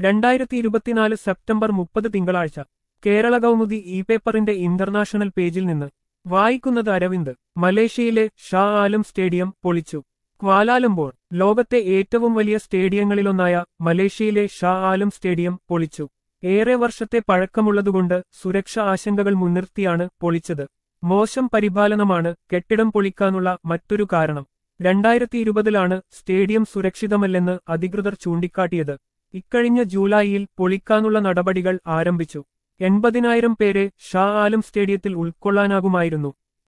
രണ്ടായിരത്തി ഇരുപത്തിനാല് സെപ്റ്റംബർ മുപ്പത് തിങ്കളാഴ്ച കേരള കൗമുദി ഇ പേപ്പറിന്റെ ഇന്റർനാഷണൽ പേജിൽ നിന്ന് വായിക്കുന്നത് അരവിന്ദ് മലേഷ്യയിലെ ഷാ ആലം സ്റ്റേഡിയം പൊളിച്ചു ക്വാലാലംപോർ ലോകത്തെ ഏറ്റവും വലിയ സ്റ്റേഡിയങ്ങളിലൊന്നായ മലേഷ്യയിലെ ഷാ ആലം സ്റ്റേഡിയം പൊളിച്ചു ഏറെ വർഷത്തെ പഴക്കമുള്ളതുകൊണ്ട് സുരക്ഷ ആശങ്കകൾ മുൻനിർത്തിയാണ് പൊളിച്ചത് മോശം പരിപാലനമാണ് കെട്ടിടം പൊളിക്കാനുള്ള മറ്റൊരു കാരണം രണ്ടായിരത്തി ഇരുപതിലാണ് സ്റ്റേഡിയം സുരക്ഷിതമല്ലെന്ന് അധികൃതർ ചൂണ്ടിക്കാട്ടിയത് ഇക്കഴിഞ്ഞ ജൂലൈയിൽ പൊളിക്കാനുള്ള നടപടികൾ ആരംഭിച്ചു എൺപതിനായിരം പേരെ ഷാ ആലം സ്റ്റേഡിയത്തിൽ ഉൾക്കൊള്ളാനാകുമായിരുന്നു